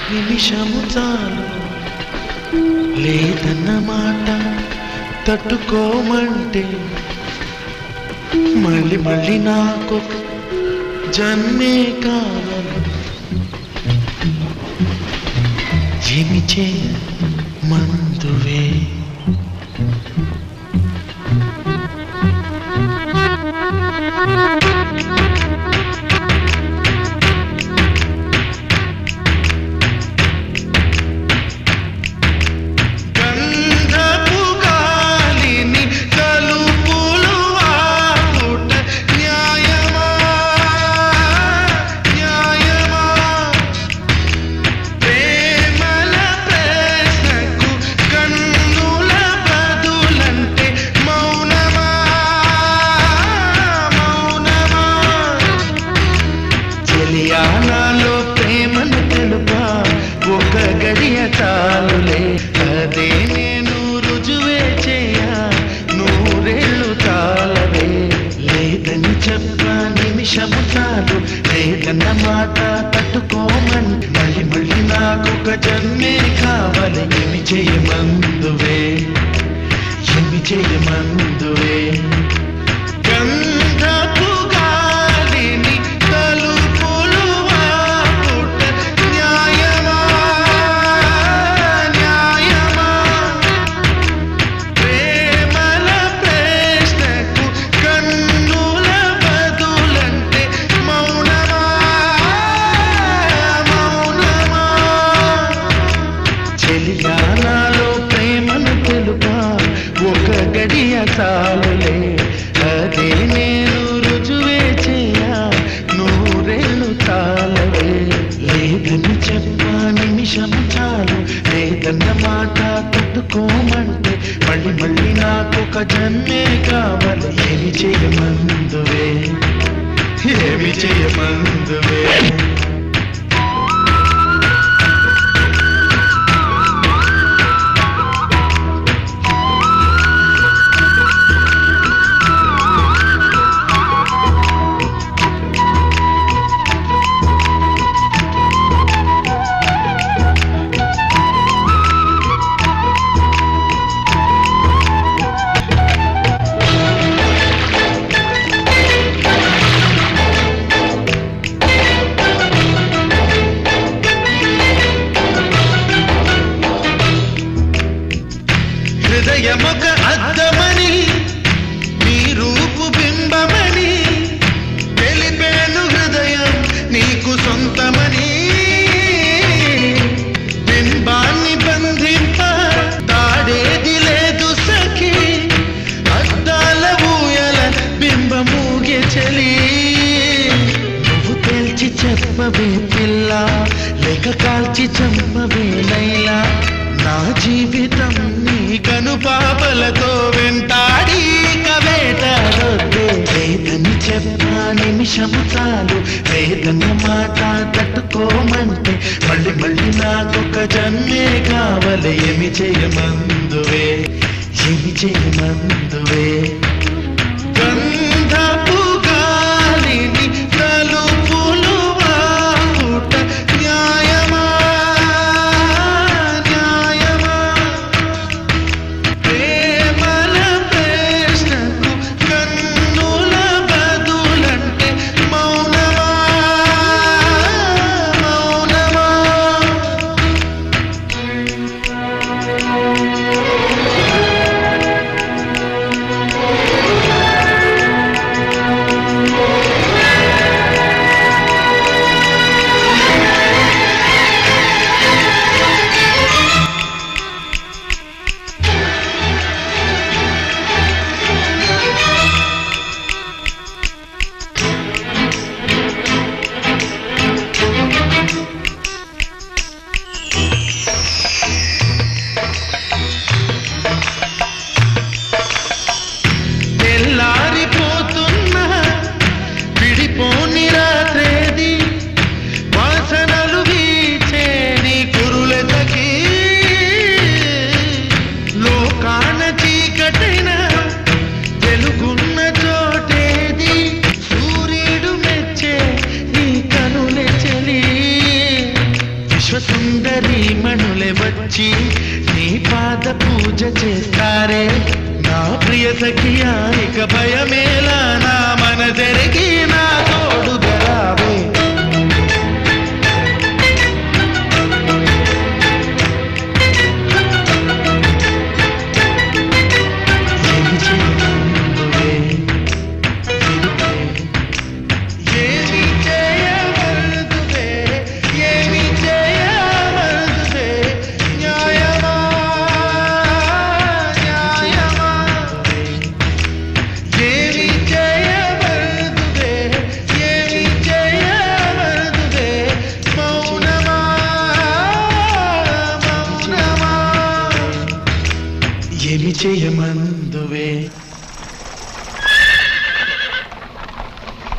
నిమిషము చాలు లేదన్న మాట తట్టుకోమంటే మళ్ళీ మళ్ళీ నాకు జన్మే కావాలి ఏమి చేయ మందువే గంధపు గాలిని కలుపులు ఆపుట న్యాయమా న్యాయమా ప్రేమల ప్రశ్నకు కన్నుల బదులంటే మౌనమా మౌనమా చెలియానాలో ప్రేమను తెలుపా ఒక గడియ చాలులే అదే నేను రుజువే చేయా నూరేళ్ళు తాళవే లేదని చెప్ప నిమిషము చాలు లేదన్న మాట తట్టుకోమని మళ్ళీ మళ్ళీ నాకు ఒక జన్మే కావాలి ఏమి చేయమందువే ఏమి చేయమందువే గంధపు గాలిని తలుపులు ఆపుట న్యాయమా న్యాయమా ప్రేమల ప్రశ్నకు కన్నుల బదులంటే మౌనమా మౌనమా చెలియానాలో ప్రేమను తెలుపా ఒక గడియ చాలులే అదే నేను రుజువే చేయా నూరేళ్ళు చాలవే లేదని చెప్పా నిమిషం చాలు లేదన్న మాట తట్టుకోమంటే మళ్ళీ మళ్ళీ నాకు ఒక జన్మే కావాలి ఏమి చేయమందువే ఏమి చేయమందువే హృదయమొక అద్దమని నీ రూపు బింబమని తెలిపేను హృదయం నీకు సొంతమని బింబాన్ని బంధింప తాడేది లేదు సఖి అద్దాల ఊయల బింబమూగే చలి నువ్వు తేల్చి చెప్పవే పిల్ల లేక కాల్చి చంపవే లైలా నా జీవితం నీ కను పాపలతో వెంటాడి కవేటాడొద్దే లేదని చెప్పా నిమిషము చాలు లేదన్న మాట తట్టుకోమంటే మళ్ళీ మళ్ళీ నాకొక జన్మే కావాలి ఏమి చేయమందువే ఏమి చేయమందువే గంధపు గాలిని తలుపులు ఆపుట న్యాయమా న్యాయమా ప్రేమల ప్రశ్నకు కన్నుల బదులంటే మౌనమా మౌనమా వచ్చి నీ పాద పూజ చేస్తారే నా ప్రియ సఖియా ఇక భయమేలా నా మనసెరిగి నా తోడుగా రావే ఏమి చేయమందువే తిరుపే ఏమి చేయమరుదువే ఏమి చేయమరుదువే న్యాయమా న్యాయమా ఏమి చేయమరుదువే ఏమి చేయమరుదువే మౌనమా మౌనమా ఏమి చేయమ